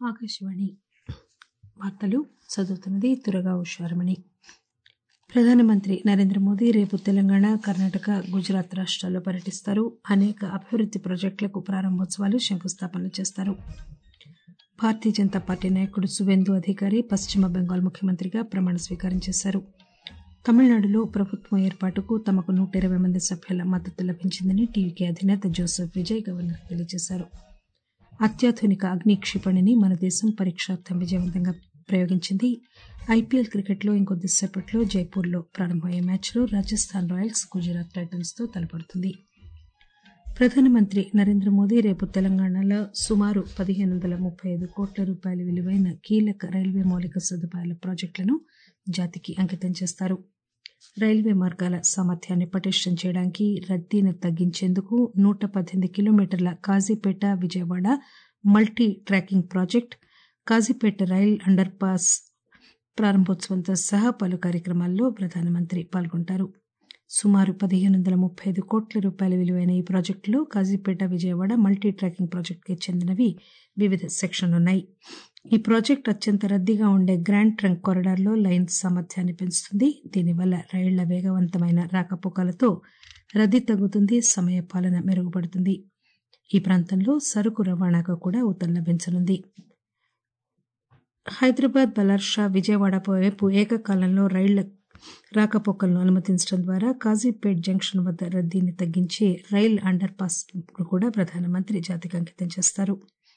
ఆకాశవాణి వార్తలు చదువుతున్నది తురగా ఉషారమణి ప్రధానమంత్రి నరేంద్ర మోదీ రేపు తెలంగాణ కర్ణాటక గుజరాత్ రాష్టాల్లో పర్యటిస్తారు అనేక అభివృద్ది ప్రాజెక్టులకు ప్రారంభోత్సవాలు శంకుస్థాపనలు చేస్తారు భారతీయ జనతా పార్టీ నాయకుడు సువేందు అధికారి పశ్చిమ బెంగాల్ ముఖ్యమంత్రిగా ప్రమాణ స్వీకారం చేశారు తమిళనాడులో ప్రభుత్వం ఏర్పాటుకు తమకు నూట ఇరవై మంది సభ్యుల మద్దతు లభించిందని టీవీకే అధినేత జోసెఫ్ విజయ్ గవర్నర్ తెలియజేశారు అత్యాధునిక అగ్ని క్షిపణిని మన దేశం పరీక్షార్థం విజయవంతంగా ప్రయోగించింది ఐపీఎల్ క్రికెట్లో ఇంకొద్దిసేపట్లో జైపూర్లో ప్రారంభమయ్యే మ్యాచ్లో రాజస్థాన్ రాయల్స్ గుజరాత్ టైటన్స్ తో తలపడుతుంది ప్రధానమంత్రి నరేంద్ర మోదీ రేపు తెలంగాణలో సుమారు పదిహేను వందల ముప్పై ఐదు కోట్ల రూపాయల విలువైన కీలక రైల్వే మౌలిక సదుపాయాల ప్రాజెక్టులను జాతికి అంకితం చేస్తారు రైల్వే మార్గాల సామర్థ్యాన్ని పటిష్టం చేయడానికి రద్దీని తగ్గించేందుకు నూట పద్దెనిమిది కిలోమీటర్ల Kazipet Vijayawada multi tracking project Kazipet rail underpass ప్రారంభోత్సవంతో సహా పలు కార్యక్రమాల్లో ప్రధానమంత్రి పాల్గొంటారు సుమారు పదిహేను వందల ముప్పై ఐదు కోట్ల రూపాయల విలువైన ఈ ప్రాజెక్టులో కాజీపేట విజయవాడ మల్టీ ట్రాకింగ్ ప్రాజెక్టుకి చెందినవి వివిధ సెక్షన్లున్నాయి ఈ ప్రాజెక్టు అత్యంత రద్దీగా ఉండే గ్రాండ్ ట్రంక్ కారిడార్లో లైన్ సామర్థ్యాన్ని పెంచుతుంది దీనివల్ల రైళ్ల వేగవంతమైన రాకపోకలతో రద్దీ తగ్గుతుంది సమయ పాలన మెరుగుపడుతుంది ఈ ప్రాంతంలో సరుకు రవాణాకు కూడా ఊతం లభించనుంది హైదరాబాద్ బలార్షా విజయవాడ వైపు ఏకకాలంలో రైళ్ల రాకపోకలను అనుమతించడం ద్వారా కాజీపేట్ జంక్షన్ వద్ద రద్దీని తగ్గించి రైల్ అండర్ పాస్ కూడా ప్రధానమంత్రి జాతికి అంకితం చేస్తారు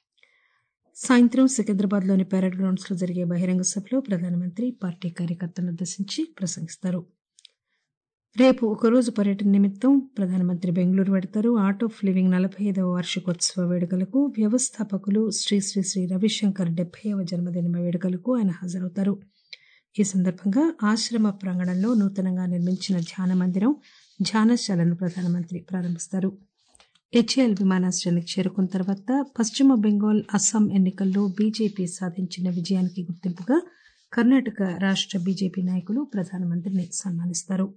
సాయంత్రం సికింద్రాబాద్ లోని పెరేడ్ గ్రౌండ్స్ లో జరిగే బహిరంగ సభలో ప్రధానమంత్రి పార్టీ కార్యకర్తలను ఉద్దేశించి ప్రసంగిస్తారు రేపు ఒకరోజు పర్యటన నిమిత్తం ప్రధానమంత్రి బెంగళూరు వెడతారు ఆర్ట్ ఆఫ్ లివింగ్ నలభై ఐదవ వార్షికోత్సవ వేడుకలకు వ్యవస్థాపకులు శ్రీ శ్రీ శ్రీ రవిశంకర్ డెబ్బైవ జన్మదిన వేడుకలకు ఆయన హాజరవుతారు ఈ సందర్భంగా ఆశ్రమ ప్రాంగణంలో నూతనంగా నిర్మించిన ధ్యాన మందిరం ధ్యానశాలను ప్రధానమంత్రి ప్రారంభిస్తారు హెచ్ఏఎల్ విమానాశ్రయానికి చేరుకున్న తర్వాత పశ్చిమ బెంగాల్ అస్సాం ఎన్నికల్లో బీజేపీ సాధించిన విజయానికి గుర్తింపుగా కర్ణాటక రాష్ట బీజేపీ నాయకులు ప్రధానమంత్రిని సన్మానిస్తారు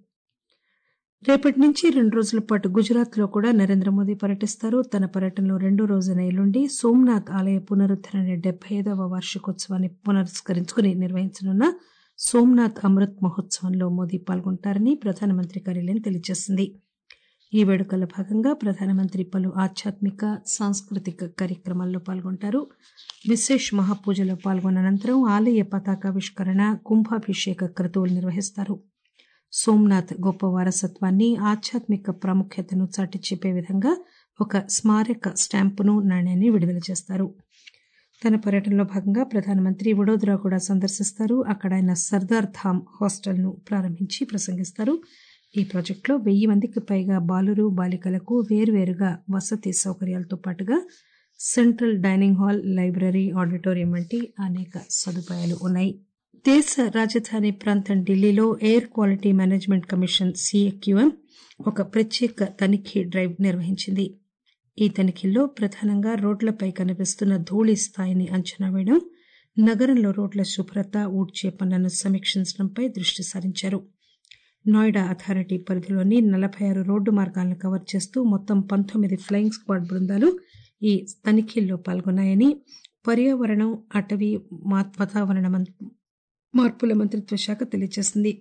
రేపటి నుంచి రెండు రోజుల పాటు గుజరాత్ లో కూడా నరేంద్ర మోదీ పర్యటిస్తారు తన పర్యటనలో రెండో రోజున ఎల్లుండి సోమనాథ్ ఆలయ పునరుద్దరణ డెబ్బై ఐదవ వార్షికోత్సవాన్ని పునస్కరించుకుని నిర్వహించనున్న సోమనాథ్ అమృత్ మహోత్సవంలో మోదీ పాల్గొంటారని ప్రధానమంత్రి కార్యాలయం తెలియజేసింది ఈ వేడుకల భాగంగా ప్రధానమంత్రి పలు ఆధ్యాత్మిక సాంస్కృతిక కార్యక్రమాల్లో పాల్గొంటారు విశేష్ మహాపూజలో పాల్గొన్న అనంతరం ఆలయ పతాకావిష్కరణ కుంభాభిషేక క్రతువులు నిర్వహిస్తారు సోమనాథ్ గొప్ప వారసత్వాన్ని ఆధ్యాత్మిక ప్రాముఖ్యతను చాటి చెప్పే విధంగా ఒక స్మారక స్టాంపును నాణ్యాన్ని విడుదల చేస్తారు తన పర్యటనలో భాగంగా ప్రధానమంత్రి వడోదరా కూడా సందర్శిస్తారు అక్కడ ఆయన సర్దార్ ధామ్ హాస్టల్ ను ప్రారంభించి ప్రసంగిస్తారు ఈ ప్రాజెక్టులో వెయ్యి మందికి పైగా బాలురు బాలికలకు వేర్వేరుగా వసతి సౌకర్యాలతో పాటుగా central dining hall library auditorium వంటి అనేక సదుపాయాలు ఉన్నాయి దేశ రాజధాని ప్రాంతం ఢిల్లీలో air quality management commission CAQM ఒక ప్రత్యేక తనిఖీ డ్రైవ్ నిర్వహించింది ఈ తనిఖీల్లో ప్రధానంగా రోడ్లపై కనిపిస్తున్న ధూళి స్థాయిని అంచనా వేయడం నగరంలో రోడ్ల శుభ్రత ఊడ్చే పనులను సమీక్షించడంపై దృష్టి సారించారు నోయిడా అథారిటీ పరిధిలోని నలభై ఆరు రోడ్డు మార్గాలను కవర్ చేస్తూ మొత్తం పంతొమ్మిది ఫ్లయింగ్ స్క్వాడ్ బృందాలు ఈ తనిఖీల్లో పాల్గొన్నాయని పర్యావరణం అటవీ వాతావరణ మార్పుల మంత్రిత్వ శాఖ తెలియజేసింది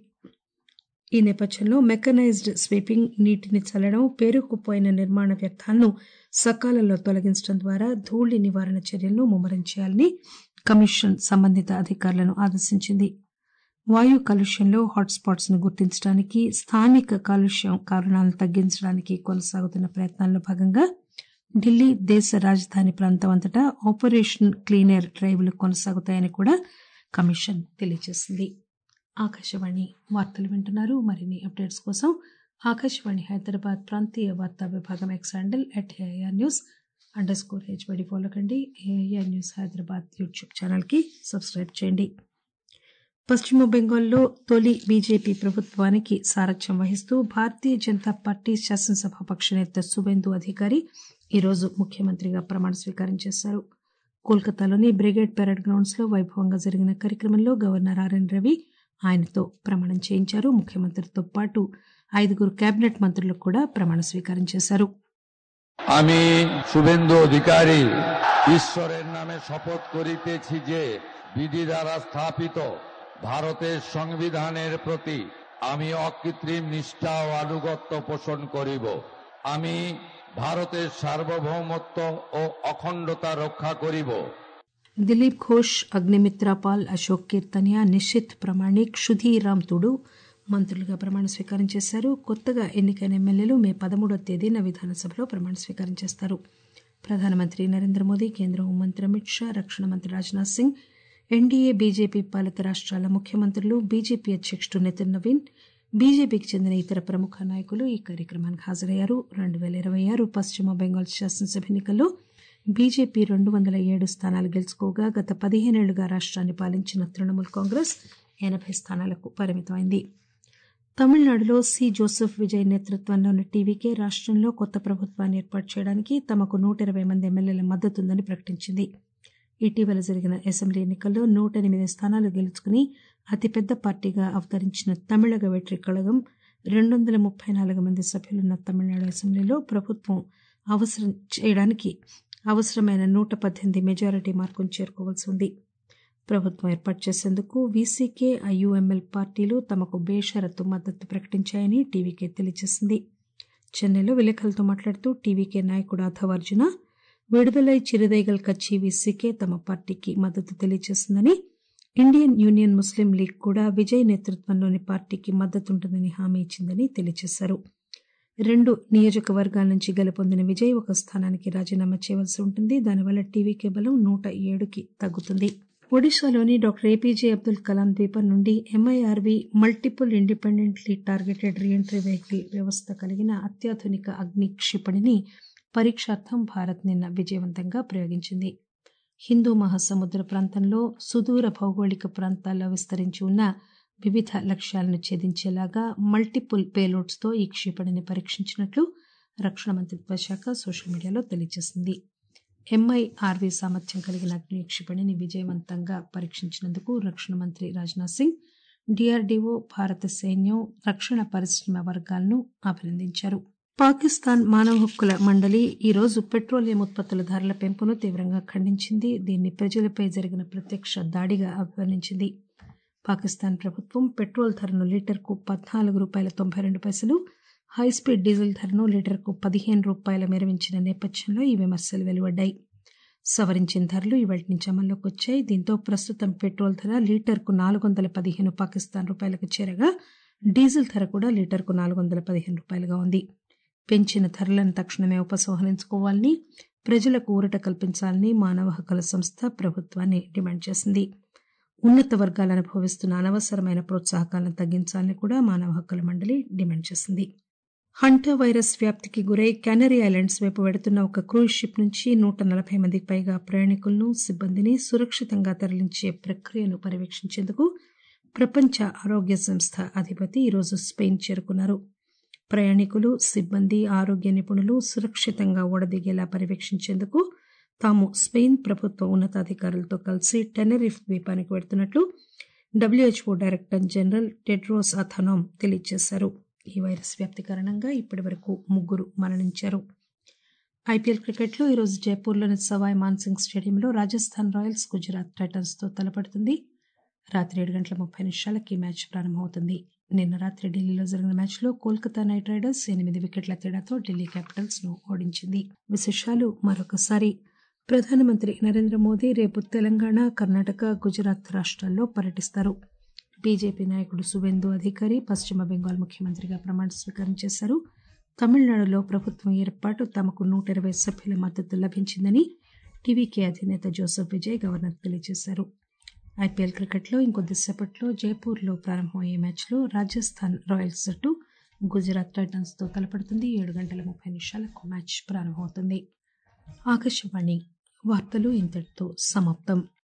ఈ నేపథ్యంలో మెకనైజ్డ్ స్వీపింగ్ నీటిని చల్లడం పేరుకుపోయిన నిర్మాణ వ్యర్థాలను సకాలంలో తొలగించడం ద్వారా ధూళి నివారణ చర్యలను ముమ్మరం చేయాలని కమిషన్ సంబంధిత అధికారులను ఆదేశించింది వాయు కాలుష్యంలో హాట్స్పాట్స్ ను గుర్తించడానికి స్థానిక కాలుష్యం కారణాలను తగ్గించడానికి కొనసాగుతున్న ప్రయత్నాల్లో భాగంగా ఢిల్లీ దేశ రాజధాని ప్రాంతం అంతటా ఆపరేషన్ క్లీనర్ డ్రైవ్లు కొనసాగుతాయని కూడా కమిషన్ తెలియజేసింది ఆకాశవాణి వార్తలు వింటున్నారు మరిన్ని అప్డేట్స్ కోసం ఆకాశవాణి హైదరాబాద్ ప్రాంతీయ వార్తా విభాగం X handle at AIR news underscore హెచ్బడి ఫాలో కండి ఏఐఆర్ న్యూస్ హైదరాబాద్ యూట్యూబ్ ఛానల్కి సబ్స్క్రైబ్ చేయండి పశ్చిమ బెంగాల్లో తొలి బీజేపీ ప్రభుత్వానికి సారథ్యం వహిస్తూ భారతీయ జనతా పార్టీ శాసనసభాపక్ష నేత సువేందు అధికారి ఈరోజు ముఖ్యమంత్రిగా ప్రమాణ స్వీకారం చేశారు కోల్కతాలోని బ్రిగేడ్ పెరేడ్ గ్రౌండ్స్ లో వైభవంగా జరిగిన కార్యక్రమంలో గవర్నర్ ఆర్ఎన్ రవి ఆయనతో ప్రమాణం చేయించారు ముఖ్యమంత్రితో పాటు ఐదుగురు కేబినెట్ మంత్రులకు కూడా ప్రమాణ స్వీకారం చేశారు আমি শুভেন্দু অধিকারী ঈশ্বরের নামে শপথ করিতেছি যে বিধি দ্বারা স্থাপিত ভারতের সংবিধানের প্রতি আমি অকৃত্রিম নিষ্ঠা ও আনুগত্য পোষণ করিব আমি ভারতের সার্বভৌমত্ব ও অখণ্ডতা রক্ষা করিব దిలీప్ ఘోష్ అగ్నిమిత్ర పాల్ అశోక్ కీర్తనియా నిషిత్ ప్రమాణిక్ సుధీర్ రామ్ తుడు మంత్రులుగా ప్రమాణ స్వీకారం చేశారు కొత్తగా ఎన్నికైన ఎమ్మెల్యేలు మే పదమూడో తేదీన విధానసభలో ప్రమాణ స్వీకారం చేస్తారు ప్రధానమంత్రి నరేంద్ర మోదీ కేంద్ర హోంమంత్రి అమిత్ షా రక్షణ మంత్రి రాజ్నాథ్ సింగ్ ఎన్డీఏ బీజేపీ పాలిత రాష్ట్రాల ముఖ్యమంత్రులు బీజేపీ అధ్యక్షుడు నితిన్ నవీన్ బీజేపీకి చెందిన ఇతర ప్రముఖ నాయకులు ఈ కార్యక్రమానికి హాజరయ్యారు రెండు పేల ఇరవై ఆరు పశ్చిమ బెంగాల్ శాసనసభ ఎన్నికల్లో బీజేపీ రెండు వందల ఏడు స్థానాలు గెలుచుకోగా గత పదిహేనేళ్లుగా రాష్ట్రాన్ని పాలించిన తృణమూల్ కాంగ్రెస్ ఎనభై స్థానాలకు పరిమితమైంది తమిళనాడులో సి జోసెఫ్ విజయ్ నేతృత్వంలోని టీవీకే రాష్ట్రంలో కొత్త ప్రభుత్వాన్ని ఏర్పాటు చేయడానికి తమకు నూట ఇరవై మంది ఎమ్మెల్యేల మద్దతుందని ప్రకటించింది ఇటీవల జరిగిన అసెంబ్లీ ఎన్నికల్లో నూట ఎనిమిది స్థానాలు గెలుచుకుని అతిపెద్ద పార్టీగా అవతరించిన తమిళగ వెట్రి కళగం రెండు వందల ముప్పై నాలుగు మంది సభ్యులున్న తమిళనాడు అసెంబ్లీలో ప్రభుత్వం అవసరం చేయడానికి అవసరమైన నూట పద్దెనిమిది మెజారిటీ మార్కును చేరుకోవాల్సి ఉంది ప్రభుత్వం ఏర్పాటు చేసేందుకు వీసీకే ఐయుఎంఎల్ పార్టీలు తమకు బేషరతు మద్దతు ప్రకటించాయని టీవీకే తెలియజేసింది చెన్నైలో విలేకరులతో మాట్లాడుతూ టీవీకే నాయకుడు అథవ్ అర్జున విడుదలై చిరుదైగల్ కచ్చి వీసీకే తమ పార్టీకి మద్దతు తెలియజేసిందని ఇండియన్ యూనియన్ ముస్లిం లీగ్ కూడా విజయ్ నేతృత్వంలోని పార్టీకి మద్దతుంటుందని హామీ ఇచ్చిందని తెలియజేశారు రెండు నియోజకవర్గాల నుంచి గెలుపొందిన విజయ్ ఒక స్థానానికి రాజీనామా చేయవలసి ఉంటుంది దానివల్ల టీవీకే బలం నూట ఏడుకి తగ్గుతుంది ఒడిశాలోని డాక్టర్ ఏపీజే అబ్దుల్ కలాం ద్వీపం నుండి MIRV multiple independently targeted reentry vehicle వ్యవస్థ కలిగిన అత్యాధునిక అగ్ని క్షిపణిని పరీక్షార్థం భారత్ నిన్న విజయవంతంగా ప్రయోగించింది హిందూ మహాసముద్ర ప్రాంతంలో సుదూర భౌగోళిక ప్రాంతాల్లో విస్తరించి ఉన్న వివిధ లక్ష్యాలను ఛేదించేలాగా మల్టిపుల్ పేలోడ్స్ తో ఈ క్షిపణిని పరీక్షించినట్లు రక్షణ మంత్రిత్వ శాఖ సోషల్ మీడియాలో తెలియజేసింది ఎంఐఆర్వీ సామర్థ్యం కలిగిన అగ్ని క్షిపణిని విజయవంతంగా పరీక్షించినందుకు రక్షణ మంత్రి రాజ్నాథ్ సింగ్ డిఆర్డీఓ భారత సైన్యం రక్షణ పరిశ్రమ వర్గాలను అభినందించారు పాకిస్తాన్ మానవ హక్కుల మండలి ఈ రోజు పెట్రోలియం ఉత్పత్తుల ధరల పెంపును తీవ్రంగా ఖండించింది దీన్ని ప్రజలపై జరిగిన ప్రత్యక్ష దాడిగా అభివర్ణించింది పాకిస్తాన్ ప్రభుత్వం పెట్రోల్ ధరను లీటర్కు పద్నాలుగు రూపాయల తొంభై రెండు పైసలు హైస్పీడ్ డీజిల్ ధరను లీటర్కు పదిహేను రూపాయల మెరవించిన నేపథ్యంలో ఈ విమర్శలు వెలువడ్డాయి సవరించిన ధరలు ఇవాటి నుంచి అమల్లోకి వచ్చాయి దీంతో ప్రస్తుతం పెట్రోల్ ధర లీటర్కు నాలుగు వందల పదిహేను పాకిస్తాన్ రూపాయలకు చేరగా డీజిల్ ధర కూడా లీటర్కు నాలుగు వందల పదిహేను రూపాయలుగా ఉంది పెంచిన ధరలను తక్షణమే ఉపసంహరించుకోవాలని ప్రజలకు ఊరట కల్పించాలని మానవ హక్కుల సంస్థ ప్రభుత్వాన్ని డిమాండ్ చేసింది ఉన్నత వర్గాలు అనుభవిస్తున్న అనవసరమైన ప్రోత్సాహకాలను తగ్గించాలని కూడా మానవ హక్కుల మండలి డిమాండ్ చేసింది హంటా వైరస్ వ్యాప్తికి గురై కెనరీ ఐలాండ్స్ వైపు వెడుతున్న ఒక క్రూజ్ షిప్ నుంచి నూట నలభై మందికి పైగా ప్రయాణికులను సిబ్బందిని సురక్షితంగా తరలించే ప్రక్రియను పర్యవేక్షించేందుకు ప్రపంచ ఆరోగ్య సంస్థ అధిపతి ఈరోజు స్పెయిన్ చేరుకున్నారు ప్రయాణికులు సిబ్బంది ఆరోగ్య నిపుణులు సురక్షితంగా ఓడదిగేలా పర్యవేక్షించేందుకు తాము స్పెయిన్ ప్రభుత్వ ఉన్నతాధికారులతో కలిసి టెనరిఫ్ ద్వీపానికి వెడుతున్నట్లు WHO director general Tedros Adhanom తెలియజేశారు ఈ వైరస్ వ్యాప్తి కారణంగా ఇప్పటి వరకు ముగ్గురు మరణించారు ఐపీఎల్ క్రికెట్లో ఈరోజు జైపూర్లోని సవాయ్ మాన్సింగ్ స్టేడియంలో రాజస్థాన్ రాయల్స్ గుజరాత్ టైటన్స్ తో తలపడుతుంది రాత్రి ఏడు గంటల ముప్పై నిమిషాలకి మ్యాచ్ ప్రారంభమవుతుంది నిన్న రాత్రి ఢిల్లీలో జరిగిన మ్యాచ్లో కోల్కతా నైట్ రైడర్స్ ఎనిమిది వికెట్ల తేడాతో ఢిల్లీ క్యాపిటల్స్ ను ఓడించింది విశేషాలు మరొకసారి ప్రధానమంత్రి నరేంద్ర మోదీ రేపు తెలంగాణ కర్ణాటక గుజరాత్ రాష్ట్రాల్లో పర్యటిస్తారు బీజేపీ నాయకుడు సువేందు అధికారి పశ్చిమ బెంగాల్ ముఖ్యమంత్రిగా ప్రమాణ స్వీకారం చేశారు తమిళనాడులో ప్రభుత్వం ఏర్పాటు తమకు నూట ఇరవై సభ్యుల మద్దతు లభించిందని టీవీకే అధినేత జోసెఫ్ విజయ్ గవర్నర్ తెలియజేశారు ఐపీఎల్ క్రికెట్లో ఇంకొద్దిసేపట్లో జైపూర్లో ప్రారంభమయ్యే మ్యాచ్లో రాజస్థాన్ రాయల్స్ జట్టు గుజరాత్ టైటన్స్ తో తలపడుతుంది ఏడు గంటల ముప్పై నిమిషాలకు మ్యాచ్ ప్రారంభమవుతుంది ఆకాశవాణి వార్తలు ఇంతటితో సమాప్తం